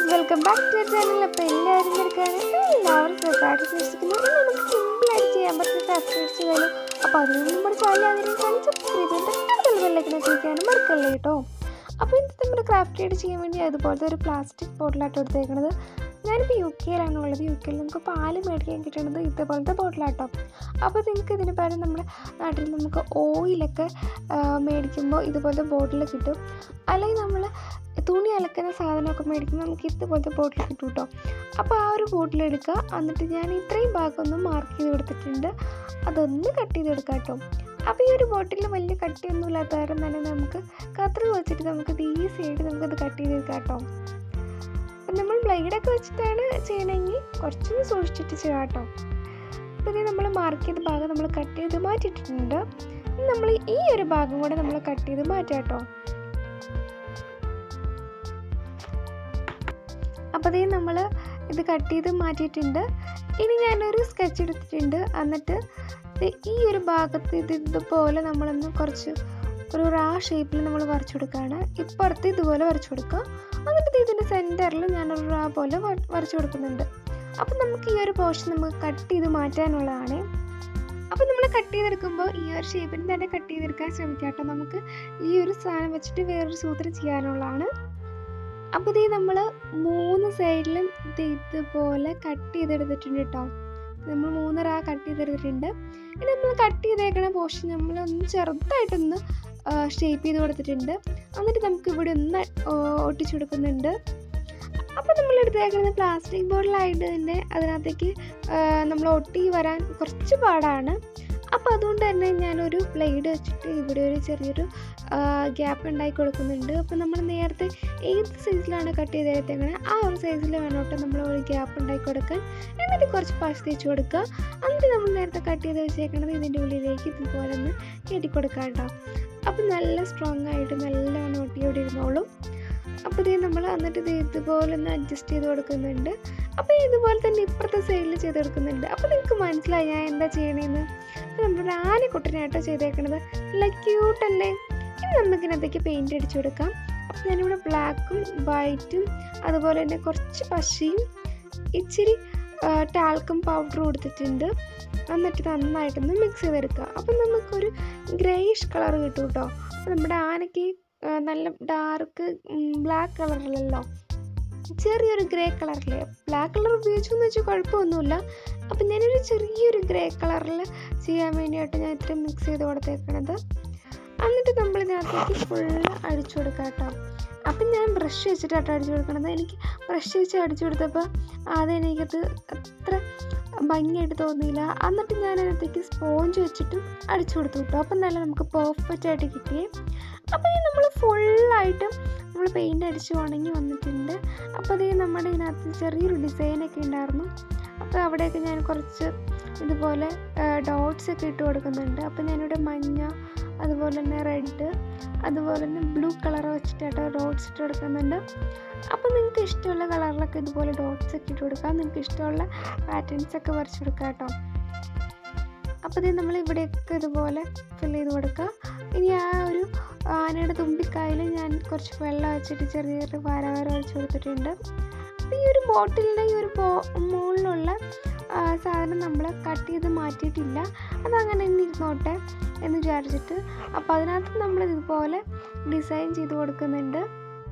welcome back to channel അപ്പോൾ എല്ലാവരും എടുക്കുകയാണ് എല്ലാവരും സുഖമായിട്ട് വിശ്വസിക്കുന്നു ഇന്ന് നമുക്ക് സിമ്പിളായിട്ട് ചെയ്യാൻ പറ്റുന്ന ക്രാഫ്റ്റ് ചെയ്യാനും അപ്പോൾ അതിന് നമ്മുടെ ചാനൽ അതിനെ സബ്സ്ക്രൈബ് ചെയ്തിട്ട് ബെല്ലൈക്കനെ ക്ലിക്കാനും മറക്കല്ലേ കേട്ടോ അപ്പോൾ ഇന്നത്തെ നമ്മുടെ ക്രാഫ്റ്റ് ആയിട്ട് ചെയ്യാൻ വേണ്ടി അതുപോലത്തെ ഒരു പ്ലാസ്റ്റിക് ബോട്ടിലായിട്ട് എടുത്തേക്കുന്നത് ഞാനിപ്പോൾ യു കെയിലാണ് ഉള്ളത് യു കെയിൽ നമുക്ക് പാല് മേടിക്കാൻ കിട്ടുന്നത് ഇതേപോലത്തെ ബോട്ടിലാട്ടോ അപ്പോൾ നിങ്ങൾക്ക് ഇതിന് പകരം നമ്മുടെ നാട്ടിൽ നമുക്ക് ഓയിലൊക്കെ ആ, മേടിക്കുമ്പോൾ ഇതുപോലത്തെ ബോട്ടിൽ കിട്ടും അല്ലെങ്കിൽ നമ്മൾ തുണി അലക്കുന്ന സാധനമൊക്കെ മേടിക്കുമ്പോൾ നമുക്ക് ഇതുപോലത്തെ ബോട്ടിൽ കിട്ടും കേട്ടോ അപ്പോൾ ആ ഒരു ബോട്ടിൽ എടുക്കുക എന്നിട്ട് ഞാൻ ഇത്രയും ഭാഗം ഒന്ന് മാർക്ക് ചെയ്ത് കൊടുത്തിട്ടുണ്ട് അതൊന്ന് കട്ട് ചെയ്തെടുക്കാം കേട്ടോ അപ്പോൾ ഈ ഒരു ബോട്ടിൽ വലിയ കട്ടിയൊന്നും ഇല്ലാത്ത കാരണം തന്നെ നമുക്ക് കത്രി വെച്ചിട്ട് നമുക്കത് ഈസി ആയിട്ട് നമുക്കത് കട്ട് ചെയ്തെടുക്കാം കേട്ടോ അപ്പം നമ്മൾ ബ്ലേഡൊക്കെ വെച്ചിട്ടാണ് ചെയ്യണമെങ്കിൽ കുറച്ചൊന്ന് സൂക്ഷിച്ചിട്ട് ചെയ്യാം കേട്ടോ അപ്പോൾ ഇത് നമ്മൾ മാർക്ക് ചെയ്ത ഭാഗം നമ്മൾ കട്ട് ചെയ്ത് മാറ്റിയിട്ടുണ്ട് ഇനി നമ്മൾ ഈ ഒരു ഭാഗം കൂടെ നമ്മൾ കട്ട് ചെയ്ത് മാറ്റാം കേട്ടോ അപ്പോൾ അതേ നമ്മൾ ഇത് കട്ട് ചെയ്ത് മാറ്റിയിട്ടുണ്ട് ഇനി ഞാനൊരു സ്കെച്ച് എടുത്തിട്ടുണ്ട് എന്നിട്ട് ദേ ഈ ഒരു ഭാഗത്ത് ഇത് ഇതുപോലെ നമ്മളൊന്ന് കുറച്ച് ഒരു റാ ഷേപ്പിൽ നമ്മൾ വരച്ചു കൊടുക്കുകയാണ് ഇപ്പുറത്ത് ഇതുപോലെ വരച്ചു കൊടുക്കുക എന്നിട്ട് ദേ ഇതിൻ്റെ സെൻറ്ററിൽ ഞാനൊരു റാ പോലെ വ- വരച്ചു കൊടുക്കുന്നുണ്ട് അപ്പം നമുക്ക് ഈ ഒരു പോർഷൻ നമുക്ക് കട്ട് ചെയ്ത് മാറ്റാനുള്ളതാണ് അപ്പം നമ്മൾ കട്ട് ചെയ്തെടുക്കുമ്പോൾ ഈ ഒരു ഷേപ്പിന് തന്നെ കട്ട് ചെയ്തെടുക്കാൻ ശ്രമിക്കാം കേട്ടോ നമുക്ക് ഈ ഒരു സാധനം വെച്ചിട്ട് വേറൊരു സൂത്രം ചെയ്യാനുള്ളതാണ് അപ്പോൾ ഇത് നമ്മൾ മൂന്ന് സൈഡിലും ഇത് ഇതുപോലെ കട്ട് ചെയ്തെടുത്തിട്ടുണ്ട് കേട്ടോ നമ്മൾ മൂന്ന് റാ കട്ട് ചെയ്തെടുത്തിട്ടുണ്ട് ഇനി നമ്മൾ കട്ട് ചെയ്തേക്കണ പോർഷൻ നമ്മൾ ഒന്ന് ചെറുതായിട്ടൊന്ന് ഷേപ്പ് ചെയ്ത് കൊടുത്തിട്ടുണ്ട് എന്നിട്ട് നമുക്ക് ഇവിടെ ഒന്ന് ആ, ഒട്ടിച്ചു കൊടുക്കുന്നുണ്ട് അപ്പോൾ നമ്മൾ എടുത്തേക്കുന്നത് പ്ലാസ്റ്റിക് ബോട്ടിലായിട്ട് തന്നെ അതിനകത്തേക്ക് നമ്മൾ ഒട്ടി വരാൻ കുറച്ച് പാടാണ് അപ്പോൾ അതുകൊണ്ട് തന്നെ ഞാനൊരു ബ്ലേഡ് വെച്ചിട്ട് ഇവിടെ ഒരു ചെറിയൊരു ഗ്യാപ്പ് ഉണ്ടാക്കി കൊടുക്കുന്നുണ്ട് അപ്പോൾ നമ്മൾ നേരത്തെ ഏത് സൈസിലാണ് കട്ട് ചെയ്തെടുത്തേക്കണത് ആ ഒരു സൈസിൽ വേണം കേട്ടോ നമ്മൾ ഒരു ഗ്യാപ്പ് ഉണ്ടാക്കി കൊടുക്കാൻ എന്നിട്ട് കുറച്ച് പശ തേച്ച് കൊടുക്കുക എന്നിട്ട് നമ്മൾ നേരത്തെ കട്ട് ചെയ്ത് വെച്ചേക്കണത് ഇതിൻ്റെ ഉള്ളിലേക്ക് ഇതുപോലെ ഒന്ന് കയറ്റി കൊടുക്കാം കേട്ടോ അപ്പം നല്ല സ്ട്രോങ് ആയിട്ട് നല്ലോണം ഒട്ടിയോടെ ഇരുന്നോളും അപ്പോൾ ഇത് നമ്മൾ എന്നിട്ട് ഇത് ഇതുപോലെ ഒന്ന് അഡ്ജസ്റ്റ് ചെയ്ത് കൊടുക്കുന്നുണ്ട് അപ്പോൾ ഇതുപോലെ തന്നെ ഇപ്പുറത്തെ സൈഡിൽ ചെയ്ത് കൊടുക്കുന്നുണ്ട് അപ്പോൾ നിങ്ങൾക്ക് മനസ്സിലായി ഞാൻ എന്താ ചെയ്യണേന്ന് അപ്പോൾ നമ്മുടെ ആനക്കുട്ടനായിട്ടോ ചെയ്തേക്കണത് നല്ല ക്യൂട്ടല്ലേ ഇനി നമുക്കിനകത്തേക്ക് പെയിൻറ് അടിച്ചു കൊടുക്കാം അപ്പോൾ ഞാനിവിടെ ബ്ലാക്കും വൈറ്റും അതുപോലെ തന്നെ കുറച്ച് പശയും ഇച്ചിരി ടാൽക്കും പൗഡറും കൊടുത്തിട്ടുണ്ട് എന്നിട്ട് നന്നായിട്ടൊന്ന് മിക്സ് ചെയ്തെടുക്കുക അപ്പം നമുക്കൊരു ഗ്രേയിഷ് കളർ കിട്ടും കേട്ടോ അപ്പോൾ നമ്മുടെ ആനയ്ക്ക് ആ, നല്ല ഡാർക്ക് ബ്ലാക്ക് കളറിലല്ലോ ചെറിയൊരു ഗ്രേ കളറിൽ ബ്ലാക്ക് കളർ ഉപയോഗിച്ചു എന്ന് വെച്ചാൽ കുഴപ്പമൊന്നുമില്ല അപ്പം ഞാനൊരു ചെറിയൊരു ഗ്രേ കളറിൽ ചെയ്യാൻ വേണ്ടിയിട്ട് ഞാൻ ഇത്രയും മിക്സ് ചെയ്ത് കൊടുത്തേക്കണത് എന്നിട്ട് നമ്മൾ ഇതിനകത്തേക്ക് ഫുള്ള് അടിച്ചു കൊടുക്കാം കേട്ടോ അപ്പം ഞാൻ ബ്രഷ് വെച്ചിട്ടാട്ടോ അടിച്ചു കൊടുക്കണത് എനിക്ക് ബ്രഷ് വെച്ച് അടിച്ചു കൊടുത്തപ്പോൾ ആദ്യം എനിക്കത് അത്ര ഭംഗിയായിട്ട് തോന്നിയില്ല എന്നിട്ട് ഞാൻ അതിനകത്തേക്ക് സ്പോഞ്ച് വെച്ചിട്ടും അടിച്ചു കൊടുത്തു കേട്ടോ അപ്പം നല്ല നമുക്ക് പെർഫെക്റ്റ് ആയിട്ട് കിട്ടിയേ അപ്പോൾ ഇത് നമ്മൾ ഫുള്ളായിട്ട് നമ്മൾ പെയിൻ്റ് അടിച്ച് ഉണങ്ങി വന്നിട്ടുണ്ട് അപ്പോൾ ഇത് നമ്മുടെ ഇതിനകത്ത് ചെറിയൊരു ഡിസൈനൊക്കെ ഉണ്ടായിരുന്നു അപ്പോൾ അവിടെയൊക്കെ ഞാൻ കുറച്ച് ഇതുപോലെ ഡോട്ട്സ് ഒക്കെ ഇട്ട് കൊടുക്കുന്നുണ്ട് അപ്പോൾ ഞാനിവിടെ മഞ്ഞ അതുപോലെ തന്നെ റെഡ് അതുപോലെ തന്നെ ബ്ലൂ കളർ വെച്ചിട്ടായിട്ട് ഡോട്ട്സ് ഇട്ട് കൊടുക്കുന്നുണ്ട് അപ്പോൾ നിങ്ങൾക്ക് ഇഷ്ടമുള്ള കളറിലൊക്കെ ഇതുപോലെ ഡോട്ട്സ് ഒക്കെ ഇട്ട് കൊടുക്കാം നിങ്ങൾക്ക് ഇഷ്ടമുള്ള പാറ്റേൺസ് ഒക്കെ വരച്ച് കൊടുക്കാം കേട്ടോ അപ്പോൾ ഇത് നമ്മൾ ഇവിടെയൊക്കെ ഇതുപോലെ ഫിൽ ചെയ്ത് കൊടുക്കുക ഇനി ആ ഒരു ആനയുടെ തുമ്പിക്കായിൽ ഞാൻ കുറച്ച് വെള്ളം വെച്ചിട്ട് ചെറിയ ചെറിയ വര വര വെച്ച് കൊടുത്തിട്ടുണ്ട് അപ്പോൾ ഈ ഒരു ബോട്ടിലിൻ്റെ ഈ ഒരു ബോ മുകളിലുള്ള ആ, സാധനം നമ്മൾ കട്ട് ചെയ്ത് മാറ്റിയിട്ടില്ല അതങ്ങനെ തന്നെ ഇരുന്നോട്ടെ എന്ന് വിചാരിച്ചിട്ട് അപ്പോൾ അതിനകത്ത് നമ്മൾ ഇതുപോലെ ഡിസൈൻ ചെയ്ത് കൊടുക്കുന്നുണ്ട്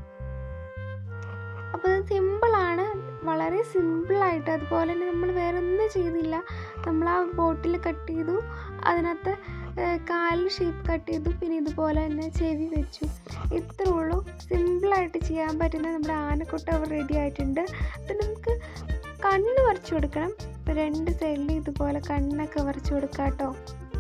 അപ്പോൾ ഇത് സിമ്പിളാണ് വളരെ സിമ്പിളായിട്ട് അതുപോലെ തന്നെ നമ്മൾ വേറെ ഒന്നും ചെയ്തില്ല നമ്മൾ ആ ബോട്ടിൽ കട്ട് ചെയ്തു അതിനകത്ത് കാലിൽ ഷേപ്പ് കട്ട് ചെയ്തു പിന്നെ ഇതുപോലെ തന്നെ ചെവി വെച്ചു ഇത്രേ ഉള്ളൂ സിമ്പിളായിട്ട് ചെയ്യാൻ പറ്റുന്ന നമ്മുടെ ആനക്കൊട്ട റെഡി ആയിട്ടുണ്ട് അപ്പം നമുക്ക് കണ്ണ് വരച്ചു കൊടുക്കണം ഇപ്പം രണ്ട് സൈഡിൽ ഇതുപോലെ കണ്ണൊക്കെ വരച്ചു കൊടുക്കാം കേട്ടോ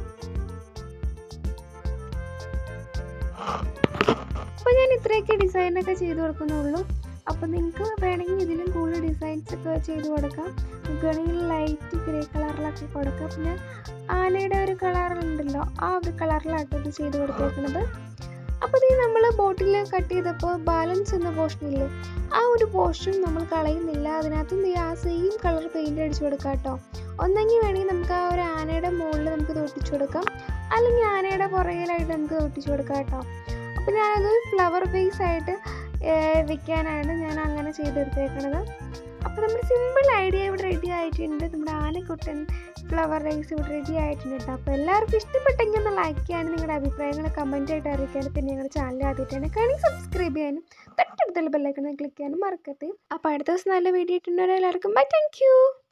അപ്പോൾ ഞാൻ ഇത്രയൊക്കെ ഡിസൈനൊക്കെ ചെയ്ത് കൊടുക്കുന്നുള്ളൂ അപ്പോൾ നിങ്ങൾക്ക് വേണമെങ്കിൽ ഇതിലും കൂടുതൽ ഡിസൈൻസ് ഒക്കെ ചെയ്ത് കൊടുക്കാം നിങ്ങൾക്ക് വേണമെങ്കിൽ ലൈറ്റ് ഗ്രേ കളറിലൊക്കെ കൊടുക്കാം പിന്നെ ആനയുടെ ഒരു കളറുണ്ടല്ലോ ആ ഒരു കളറിലാട്ടോ ഇത് ചെയ്ത് കൊടുത്തേക്കുന്നത് അപ്പോൾ ഇത് നമ്മൾ ബോട്ടിൽ കട്ട് ചെയ്തപ്പോൾ ബാലൻസ് എന്ന പോർഷനില്ലേ ആ ഒരു പോർഷൻ നമ്മൾ കളയുന്നില്ല അതിനകത്ത് നീ ആ സെയിം കളർ പെയിൻറ് അടിച്ചു കൊടുക്കാം കേട്ടോ ഒന്നെങ്കിൽ വേണമെങ്കിൽ നമുക്ക് ആ ഒരു ആനയുടെ മുകളിൽ നമുക്ക് ഇത് ഒട്ടിച്ചു കൊടുക്കാം അല്ലെങ്കിൽ ആനയുടെ പുറകിലായിട്ട് നമുക്ക് ഒട്ടിച്ചു കൊടുക്കാം കേട്ടോ അപ്പോൾ ഞാനത് ഫ്ലവർ ബേസ് ആയിട്ട് ഏഹ് വെക്കാനാണ് ഞാൻ അങ്ങനെ അങ്ങനെയാണ് ചെയ്തെടുത്തേക്കണത് അപ്പോൾ നമ്മുടെ സിമ്പിൾ ഐഡിയ ഇവിടെ റെഡി ആയിട്ടുണ്ട് നമ്മുടെ ആനക്കുട്ടൻ ഫ്ലവർ റൈസ് ഇവിടെ റെഡി ആയിട്ടുണ്ട് കേട്ടോ അപ്പോൾ എല്ലാവർക്കും ഇഷ്ടപ്പെട്ടെങ്കിൽ ഒന്ന് ലൈക്ക് ചെയ്യാനും നിങ്ങളുടെ അഭിപ്രായങ്ങൾ കമൻ്റ് ആയിട്ട് അറിയിക്കാനും പിന്നെ ഞങ്ങളുടെ ചാനൽ ആദ്യമായിട്ടാണ് കാണി സബ്സ്ക്രൈബ് ചെയ്യാനും തൊട്ടടുത്തുള്ള ബെല്ലൈക്കണം ക്ലിക്ക് ചെയ്യാനും മറക്കരുത് അപ്പോൾ അടുത്ത ദിവസം നല്ല വീഡിയോ ഇട്ടുണ്ടോ എല്ലാവർക്കും ബൈ താങ്ക് യു